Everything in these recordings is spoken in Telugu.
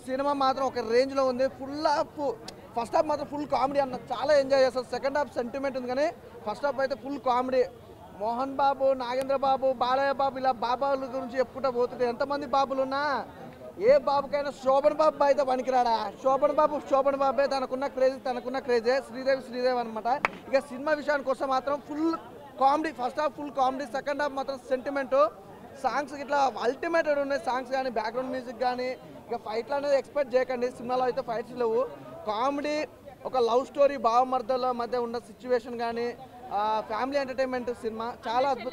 సినిమా మాత్రం ఒక రేంజ్లో ఉంది ఫుల్ ఆఫ్ ఫస్ట్ హాఫ్ మాత్రం ఫుల్ కామెడీ అన్న చాలా ఎంజాయ్ చేస్తారు సెకండ్ హాఫ్ సెంటిమెంట్ ఉంది కానీ ఫస్ట్ హాఫ్ అయితే ఫుల్ కామెడీ మోహన్ బాబు నాగేంద్ర బాబు బాలయ్య బాబు ఇలా బాబాల గురించి చెప్పుకుంటూ పోతుంటే ఎంతమంది బాబులు ఉన్నా ఏ బాబుకైనా శోభన్ బాబు అయితే పనికిరాడా శోభన్ బాబు శోభన్ బాబే తనకున్న క్రేజ్ తనకున్న క్రేజే శ్రీదేవి శ్రీదేవి అనమాట ఇక సినిమా విషయానికి వస్తే మాత్రం full comedy first half full comedy second half మాత్రం సెంటిమెంట్ సాంగ్స్ ఇట్లా అల్టిమేటెడ్ ఉన్నాయి సాంగ్స్ కానీ బ్యాక్గ్రౌండ్ మ్యూజిక్ కానీ ఇక ఫైట్లు అనేది ఎక్స్పెక్ట్ చేయకండి సినిమాలో అయితే ఫైట్స్ లేవు కామెడీ ఒక లవ్ స్టోరీ బావమర్దల మధ్య ఉన్న సిచ్యువేషన్ కానీ ఫ్యామిలీ ఎంటర్టైన్మెంట్ సినిమా చాలా అద్భుత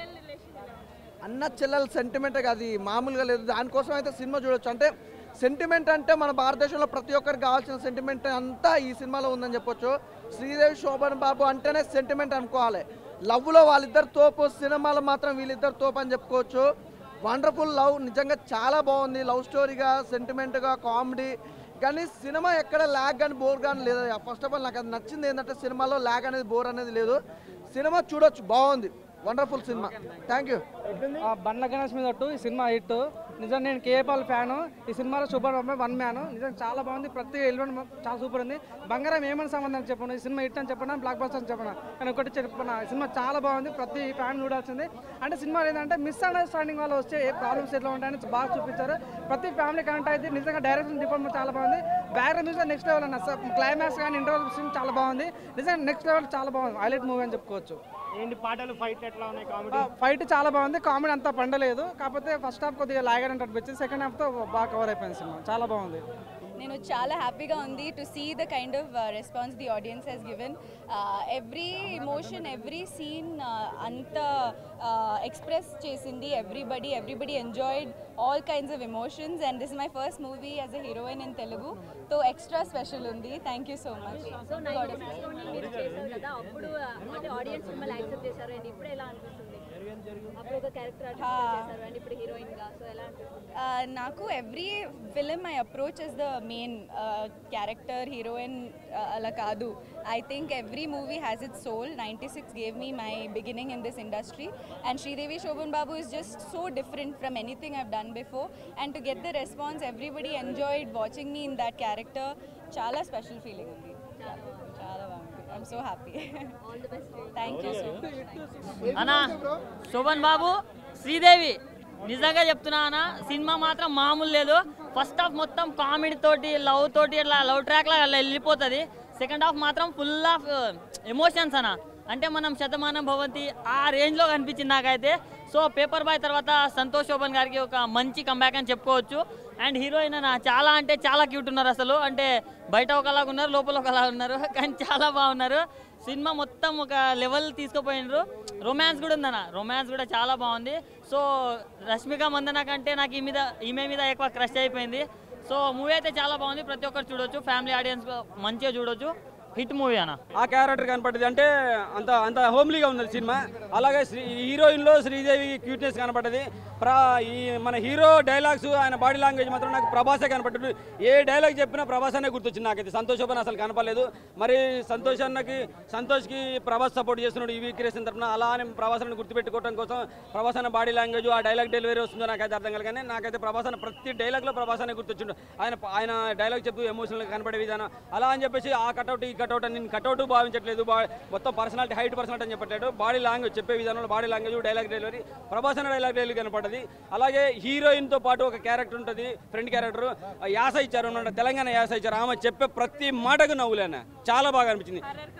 అన్న చెల్లెల సెంటిమెంటే కాదు ఇది మామూలుగా లేదు దానికోసం అయితే సినిమా చూడొచ్చు అంటే సెంటిమెంట్ అంటే మన భారతదేశంలో ప్రతి ఒక్కరికి కావాల్సిన సెంటిమెంట్ అంతా ఈ సినిమాలో ఉందని చెప్పొచ్చు శ్రీదేవి శోభన్ బాబు అంటేనే సెంటిమెంట్ అనుకోవాలి లవ్లో వాళ్ళిద్దరు తోపు సినిమాలో మాత్రం వీళ్ళిద్దరు తోపు అని చెప్పుకోవచ్చు వండర్ఫుల్ లవ్ నిజంగా చాలా బాగుంది లవ్ స్టోరీగా సెంటిమెంట్గా కామెడీ కానీ సినిమా ఎక్కడ ల్యాగ్ కానీ బోర్ కానీ లేదు ఫస్ట్ ఆఫ్ ఆల్ నాకు అది నచ్చింది ఏంటంటే సినిమాలో ల్యాగ్ అనేది బోర్ అనేది లేదు సినిమా చూడొచ్చు బాగుంది వండర్ఫుల్ సినిమా థ్యాంక్ యూ ఆ బండ్ల గణేష్ మీద ఒట్టు ఈ సినిమా హిట్ నిజం నేను కేపాల్ ఫ్యాను ఈ సినిమాలో సూపర్ వన్ మ్యాన్ నిజం చాలా బాగుంది ప్రతి ఎలిమెంట్ చాలా సూపర్ ఉంది బంగారం ఏమని సంబంధం చెప్పను ఈ సినిమా హిట్ అని చెప్పనా బ్లాక్ బస్టర్ అని చెప్పనా కానీ ఒకటి చెప్పనా ఈ సినిమా చాలా బాగుంది ప్రతి ఫ్యాన్ చూడాల్సింది అంటే సినిమా ఏంటంటే మిస్ అండర్స్టాండింగ్ వల్ల వచ్చే ఏ ప్రాబ్లమ్స్ ఎట్లా ఉంటాయని బాగా చూపించారు ప్రతి ఫ్యామిలీ కనెక్ట్ అయితే నిజంగా డైరెక్షన్ డిపార్ట్మెంట్ చాలా బాగుంది బ్యాక్గ్రౌండ్ మ్యూజిక్ నెక్స్ట్ లెవెల్ అన్న క్లైమాక్స్ కానీ ఇంటర్వల్ సీన్ చాలా బాగుంది నిజంగా నెక్స్ట్ లెవెల్ చాలా బాగుంది హైలైట్ మూవీ అని చెప్పుకోవచ్చు ఏంటి పాటలు ఫైట్ ఎట్లా ఉన్నాయి కామెడీ ఫైట్ చాలా బాగుంది కామెడీ అంతా పండలేదు కాకపోతే ఫస్ట్ హాఫ్ కొద్దిగా లాగర్ అంటే అనిపించింది సెకండ్ హాఫ్తో బాగా కవర్ అయిపోయింది సినిమా చాలా బాగుంది నేను చాలా హ్యాపీగా ఉంది to see the kind of response the audience has given every emotion every scene అంత ఎక్స్ప్రెస్ చేసింది everybody everybody enjoyed all kinds of emotions and this my first movie as a heroine in Telugu so extra special ఉంది thank you so much so nine మీరు చేశారు కదా అప్పుడు అంటే ఆడియన్స్ మిమ్మల్ని యాక్సెప్ట్ చేశారు అండ్ ఇప్పుడు ఎలా అనిపిస్తుంది అప్పుడు ఒక క్యారెక్టర్ చేశారు అండ్ ఇప్పుడు హీరోయిన్ గా సో ఎలా అనిపిస్తుంది Uh, నాకు every film I approach is the main character heroine అలా కాదు I think every movie has it soul ninety six gave me my beginning in this industry and Sridevi Shoban Babu is just so different from anything I've done before and to get the response everybody enjoyed watching me in that character చాలా స్పెషల్ ఫీలింగ్ ఉంది చాలా బాగుంది I'm so happy all the best thank you so much అన్నా శోభన్ బాబు శ్రీదేవి నిజంగా చెప్తున్నా అన్న సినిమా మాత్రం మామూలు లేదు ఫస్ట్ హాఫ్ మొత్తం కామెడీ తోటి లవ్ తోటి ఇట్లా లవ్ ట్రాక్ లా అలా వెళ్ళిపోతుంది సెకండ్ హాఫ్ మాత్రం ఫుల్ ఆఫ్ ఎమోషన్స్ అన్న అంటే మనం శతమానం భవంతి ఆ రేంజ్లో కనిపించింది నాకైతే సో పేపర్ బాయ్ తర్వాత సంతోష్ శోభన్ గారికి ఒక మంచి కంబ్యాక్ అని చెప్పుకోవచ్చు అండ్ హీరోయిన్ అన్న చాలా అంటే చాలా క్యూట్ ఉన్నారు అసలు అంటే బయట ఒకలాగా ఉన్నారు లోపల ఒకలా ఉన్నారు కానీ చాలా బాగున్నారు సినిమా మొత్తం ఒక లెవెల్ తీసుకుపోయినారు రొమాన్స్ కూడా ఉందన్న రొమాన్స్ కూడా చాలా బాగుంది సో రష్మిక మందన కంటే నాకు ఈ మీద ఈమె మీద ఎక్కువ క్రష్ అయిపోయింది సో మూవీ అయితే చాలా బాగుంది ప్రతి ఒక్కరు చూడొచ్చు ఫ్యామిలీ ఆడియన్స్ మంచిగా చూడొచ్చు హిట్ మూవీ అన్న ఆ క్యారెక్టర్ కనపడ్డది అంటే అంత అంత హోమ్లీగా ఉన్నది సినిమా అలాగే శ్రీ హీరోయిన్లో శ్రీదేవి క్యూట్నెస్ కనపడ్డది ప్రా ఈ మన హీరో డైలాగ్స్ ఆయన బాడీ లాంగ్వేజ్ మాత్రం నాకు ప్రభాసే కనపడ్డాడు ఏ డైలాగ్ చెప్పినా ప్రభాస్ అనే గుర్తొచ్చింది నాకైతే సంతోష్ శోభన్ అసలు కనపడలేదు మరి సంతోష్ అన్నకి సంతోష్కి ప్రభాస్ సపోర్ట్ చేస్తున్నాడు ఈ క్రియేషన్ తరఫున అలా అని ప్రభాస్ అన్న గుర్తుపెట్టుకోవడం కోసం ప్రభాస్ అన్న బాడీ లాంగ్వేజ్ ఆ డైలాగ్ డెలివరీ వస్తుందో నాకైతే అర్థం కాదు కానీ నాకైతే ప్రభాస్ అన్న ప్రతి డైలాగ్లో ప్రభాస్ అనే గుర్తొచ్చిండు ఆయన ఆయన డైలాగ్ చెప్తూ ఎమోషనల్గా కనపడే విధానం అలా అని చెప్పేసి ఆ కట్అవుట్ ఈ కట్అవుట్ అని నేను కట్అవుట్ భావించట్లేదు బా మొత్తం పర్సనాలిటీ హైట్ పర్సనాలిటీ అని చెప్పట్లేదు బాడీ లాంగ్వేజ్ చెప్పే విధానంలో body language dialogue delivery Prabhas అన్న డైలాగ్ డెలివరీ కనపడది అలాగే హీరోయిన్తో పాటు ఒక క్యారెక్టర్ ఉంటుంది ఫ్రెండ్ క్యారెక్టర్ యాస ఇచ్చారు అన్నమాట తెలంగాణ యాస ఇచ్చారు ఆమె చెప్పే ప్రతి మాటకు నవ్వులేనా చాలా బాగా అనిపించింది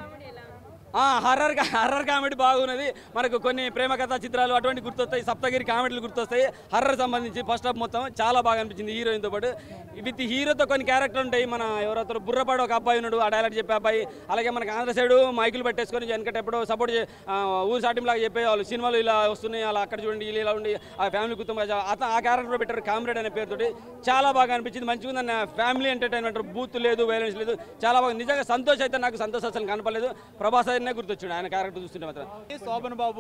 హర్రర్ హర్రర్ కామెడీ బాగున్నది మనకు కొన్ని ప్రేమ కథా చిత్రాలు అటువంటి గుర్తొస్తాయి సప్తగిరి కామెడీలు గుర్తొస్తాయి హర్రర్ సంబంధించి ఫస్ట్ హాఫ్ మొత్తం చాలా బాగా అనిపించింది హీరోయిన్తో పాటు విత్ హీరోతో కొన్ని క్యారెక్టర్ ఉంటాయి మన ఎవరైతే బుర్రపాడు ఒక అబ్బాయి ఉన్నాడు ఆ డైలాగ్ చెప్పే అబ్బాయి అలాగే మనకు ఆంధ్ర సైడు మైకులు పెట్టేసుకొని వెనకట ఎప్పుడో సపోర్ట్ ఊరు సాటింగ్ లాగా చెప్పేవాళ్ళు సినిమాలు ఇలా వస్తున్నాయి అలా అక్కడ చూడండి ఇలా ఇలా ఉండి ఆ ఫ్యామిలీ కుటుంబం అతను ఆ క్యారెక్టర్ పెట్టారు కామ్రేడ్ అనే పేరుతోటి చాలా బాగా అనిపించింది మంచిగా ఉందన్న ఫ్యామిలీ ఎంటర్టైన్మెంట్ బూత్ లేదు వైలెన్స్ లేదు చాలా బాగా నిజంగా సంతోష్ అయితే నాకు సంతోష్ అసలు కనపడలేదు ప్రభాస్ అయినా గుర్తొచ్చాడు ఆయన క్యారెక్టర్ చూస్తుంటే మాత్రం శోభన్ బాబు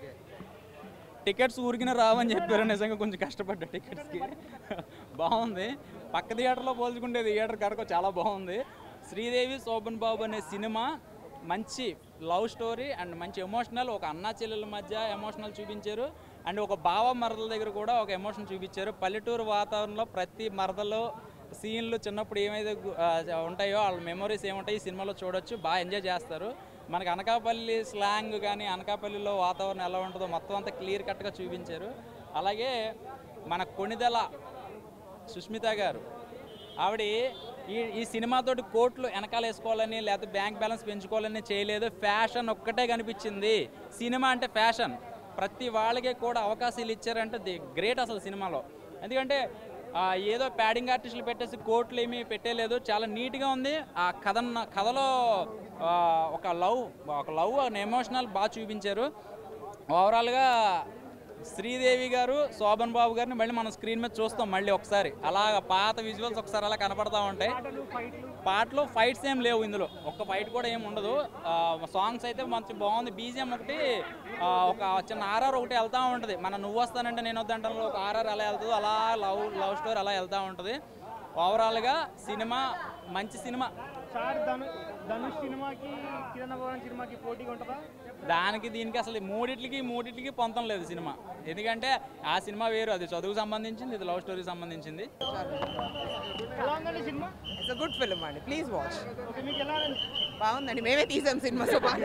టికెట్స్ ఊరికిన రావని చెప్పారు నిజంగా కొంచెం కష్టపడ్డా టికెట్స్కి బాగుంది పక్క థియేటర్లో పోల్చుకుంటే థియేటర్ కరకు చాలా బాగుంది శ్రీదేవి శోభన్ బాబు అనే సినిమా మంచి లవ్ స్టోరీ అండ్ మంచి ఎమోషనల్ ఒక అన్నా చెల్లెల మధ్య ఎమోషనల్ చూపించారు అండ్ ఒక బావ మరదల దగ్గర కూడా ఒక ఎమోషన్ చూపించారు పల్లెటూరు వాతావరణంలో ప్రతి మరదలో సీన్లు చిన్నప్పుడు ఏమైతే గు- ఆ, ఉంటాయో వాళ్ళ మెమరీస్ ఏముంటాయి ఈ సినిమాలో చూడొచ్చు బాగా ఎంజాయ్ చేస్తారు మనకి అనకాపల్లి స్లాంగ్ కానీ అనకాపల్లిలో వాతావరణం ఎలా ఉంటుందో మొత్తం అంతా క్లియర్ కట్గా చూపించారు అలాగే మన కొణిదెల సుష్మిత గారు ఆవిడ ఈ ఈ సినిమాతోటి కోట్లు వెనకాల వేసుకోవాలని లేకపోతే బ్యాంక్ బ్యాలెన్స్ పెంచుకోవాలని చేయలేదు ఫ్యాషన్ ఒక్కటే కనిపించింది సినిమా అంటే ఫ్యాషన్ ప్రతి వాళ్ళకి కూడా అవకాశాలు ఇచ్చారంటే ది గ్రేట్ అసలు సినిమాలో ఎందుకంటే ఆ, ఏదో ప్యాడింగ్ ఆర్టిస్టులు పెట్టేసి కోట్లు ఏమీ పెట్టేలేదు చాలా నీట్గా ఉంది ఆ కథ కథలో ఆ, ఒక లవ్ ఒక లవ్ ఎమోషనల్ బాగా చూపించారు ఓవరాల్గా శ్రీదేవి గారు శోభన్ బాబు గారిని మళ్ళీ మనం స్క్రీన్ మీద చూస్తాం మళ్ళీ ఒకసారి అలా పాత విజువల్స్ ఒకసారి అలా కనపడతా ఉంటాయి పాటలు ఫైట్స్ ఏం లేవు ఇందులో ఒక్క ఫైట్ కూడా ఏం ఉండదు సాంగ్స్ అయితే మంచి బాగుంది బీజిఎం ఒకటి ఆ, ఒక చిన్న ఆర్ఆర్ ఒకటి వెళ్తూ ఉంటుంది మన నువ్వు వస్తానంటే నేను వద్దంటాను ఒక ఆర్ఆర్ ఎలా వెళ్తుందో అలా లవ్ లవ్ స్టోరీ అలా వెళ్తూ ఉంటుంది ఓవరాల్గా సినిమా మంచి సినిమా సార్ ధను ధనుష్ సినిమాకి కిరణ్ భగవాన్ సినిమాకి పోటీగా ఉంటుందా దానికి దీనికి అసలు మూడిట్లకి మూడిట్లకి పొంతం లేదు సినిమా ఎందుకంటే ఆ సినిమా వేరు అది చదువుకు సంబంధించింది ఇది లవ్ స్టోరీకి సంబంధించింది ఎలా ఉందండి సినిమా ఇట్స్ గుడ్ ఫిల్మ్ అండి ప్లీజ్ వాచ్ ఓకే మీకు ఎలా ఉంది బాగుందండి మేమే తీసాం సినిమా సో బాగా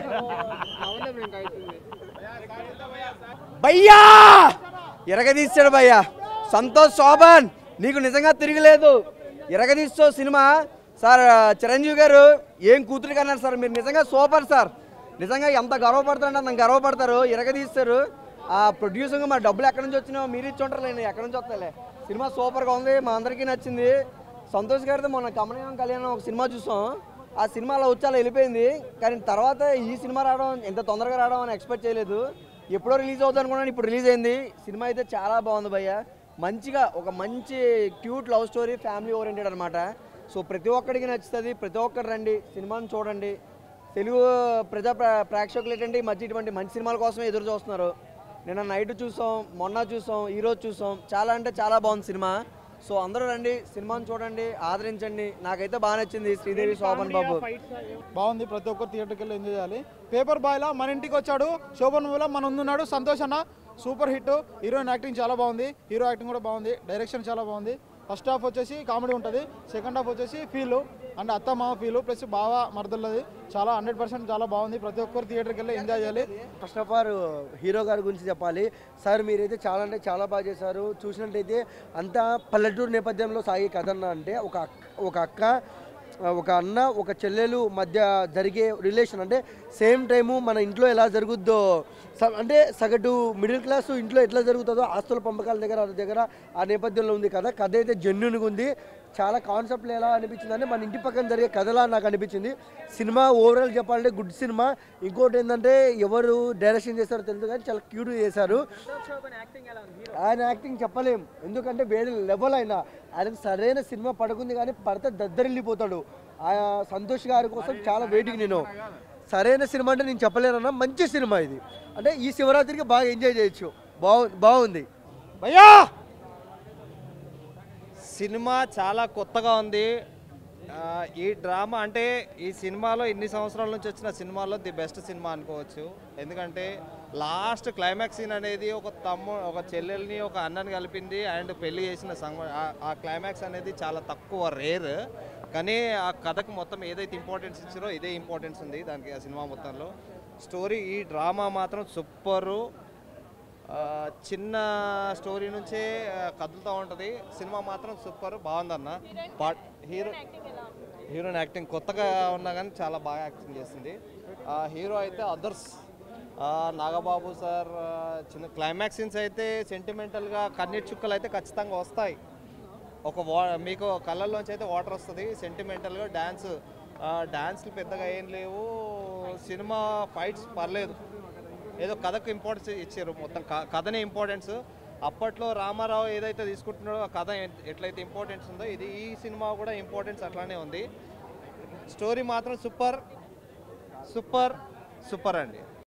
భయ్యా ఎరగదీస్తాడు భయ్యా సంతోష్ శోభన్ నీకు నిజంగా తిరగలేదు ఎరగదీస్తావు సినిమా సార్ చిరంజీవి గారు ఏం కూతురు కన్నారు సార్ మీరు నిజంగా సూపర్ సార్ నిజంగా ఎంత గర్వపడతారంటే అంత గర్వపడతారు ఎరగదీస్తారు ఆ ప్రొడ్యూసర్గా మా డబ్బులు ఎక్కడి నుంచి వచ్చినాయో మీరు ఇచ్చి ఉంటారు నేను ఎక్కడి నుంచి వస్తాలే సినిమా సూపర్గా ఉంది మా అందరికీ నచ్చింది సంతోష్ గారితో మొన్న కమనీయం కళ్యాణం ఒక సినిమా చూసాం ఆ సినిమా అలా వచ్చి అలా వెళ్ళిపోయింది కానీ తర్వాత ఈ సినిమా రావడం ఎంత తొందరగా రావడం అని ఎక్స్పెక్ట్ చేయలేదు ఎప్పుడో రిలీజ్ అవుతుంది అనుకున్నాను ఇప్పుడు రిలీజ్ అయింది సినిమా అయితే చాలా బాగుంది భయ్య మంచిగా ఒక మంచి cute love story family oriented అనమాట సో ప్రతి ఒక్కడికి నచ్చుతుంది ప్రతి ఒక్కరు రండి సినిమాని చూడండి తెలుగు ప్రజా ప్ర- ప్రేక్షకులు ఏంటంటే ఈ మధ్య ఇటువంటి మంచి సినిమాల కోసమే ఎదురు చూస్తున్నారు నిన్న నైట్ చూసాం మొన్న చూసాం ఈరోజు చూసాం చాలా అంటే చాలా బాగుంది సినిమా సో అందరూ రండి సినిమాని చూడండి ఆదరించండి నాకైతే బాగా నచ్చింది శ్రీదేవి శోభన్ బాబు బాగుంది ప్రతి ఒక్కరు థియేటర్కి వెళ్ళి ఎంజాయ్ చేయాలి పేపర్ బాయ్లా మన ఇంటికి వచ్చాడు శోభన్ మూవీలో మన ముందున్నాడు సంతోష్ అన్న సూపర్ హిట్ హీరోయిన్ యాక్టింగ్ చాలా బాగుంది హీరో యాక్టింగ్ కూడా బాగుంది డైరెక్షన్ చాలా బాగుంది ఫస్ట్ హాఫ్ వచ్చేసి కామెడీ ఉంటుంది సెకండ్ హాఫ్ వచ్చేసి ఫీల్ అండ్ అత్త మామ ఫీల్ ప్లస్ బాగా మరదల్లది చాలా హండ్రెడ్ పర్సెంట్ చాలా బాగుంది ప్రతి ఒక్కరు థియేటర్కి వెళ్ళి ఎంజాయ్ చేయాలి ఫస్ట్ ఆఫ్ ఆల్ హీరో గారి గురించి చెప్పాలి సార్ మీరైతే చాలా అంటే చాలా బాగా చేశారు చూసినట్టయితే అంతా పల్లెటూరు నేపథ్యంలో సాగే కథ అన్న అంటే ఒక అక్క ఒక అక్క ఒక అన్న ఒక చెల్లెలు మధ్య జరిగే రిలేషన్ అంటే సేమ్ టైము మన ఇంట్లో ఎలా జరుగుద్దో స- అంటే సగటు మిడిల్ క్లాస్ ఇంట్లో ఎట్లా జరుగుతుందో ఆస్తుల పంపకాల దగ్గర వాళ్ళ దగ్గర ఆ నేపథ్యంలో ఉంది కదా కథ అయితే జెన్యున్గా ఉంది చాలా కాన్సెప్ట్లు ఎలా అనిపించింది అంటే మన ఇంటి పక్కన జరిగే కథలా నాకు అనిపించింది సినిమా ఓవరాల్ చెప్పాలంటే గుడ్ సినిమా ఇంకోటి ఏంటంటే ఎవరు డైరెక్షన్ చేస్తారో తెలియదు కానీ చాలా క్యూట్ చేశారు ఆయన యాక్టింగ్ చెప్పలేం ఎందుకంటే వేరే లెవెల్ అయినా ఆయనకు సరైన సినిమా పడుకుంది కానీ పడితే దద్దరిల్లిపోతాడు ఆ సంతోష్ గారి కోసం చాలా వెయిటింగ్ నేను సరైన సినిమా అంటే నేను చెప్పలేనన్నా మంచి సినిమా ఇది అంటే ఈ శివరాత్రికి బాగా ఎంజాయ్ చేయొచ్చు బాగు బాగుంది భయ్యా సినిమా చాలా కొత్తగా ఉంది ఆ, ఈ డ్రామా అంటే ఈ సినిమాలో ఇన్ని సంవత్సరాల నుంచి వచ్చిన సినిమాలో ది బెస్ట్ సినిమా అనుకోవచ్చు ఎందుకంటే లాస్ట్ క్లైమాక్స్ సీన్ అనేది ఒక తమ్ము ఒక చెల్లెల్ని ఒక అన్నని కలిపింది అండ్ పెళ్లి చేసిన సంగ ఆ- ఆ క్లైమాక్స్ అనేది చాలా తక్కువ రేర్ కానీ ఆ కథకు మొత్తం ఏదైతే ఇంపార్టెన్స్ ఇచ్చారో ఇదే ఇంపార్టెన్స్ ఉంది దానికి ఆ సినిమా మొత్తంలో స్టోరీ ఈ డ్రామా మాత్రం సూపరు ఆ, చిన్న స్టోరీ నుంచే ఆ, కదులుతూ ఉంటుంది సినిమా మాత్రం సూపర్ బాగుందన్న పాట్ హీరో హీరోయిన్ యాక్టింగ్ కొత్తగా ఉన్నా కానీ చాలా బాగా యాక్టింగ్ చేసింది ఆ, హీరో అయితే అదర్స్ నాగబాబు సార్ ఆ, చిన్న క్లైమాక్స్ సీన్స్ అయితే సెంటిమెంటల్గా కన్నీటి చుక్కలు అయితే ఖచ్చితంగా వస్తాయి ఒక వా మీకు కళ్ళల్లోంచి అయితే వాటర్ వస్తుంది సెంటిమెంటల్గా డ్యాన్స్ డ్యాన్స్లు పెద్దగా ఏం లేవు సినిమా ఫైట్స్ పర్లేదు ఏదో కథకు ఇంపార్టెన్స్ ఇచ్చారు మొత్తం క- కథనే ఇంపార్టెన్స్ అప్పట్లో రామారావు ఏదైతే తీసుకుంటున్నాడో ఆ కథ ఎ- ఎట్లయితే ఇంపార్టెన్స్ ఉందో ఇది ఈ సినిమా కూడా ఇంపార్టెన్స్ అట్లానే ఉంది స్టోరీ మాత్రం సూపర్ సూపర్ సూపర్ అండి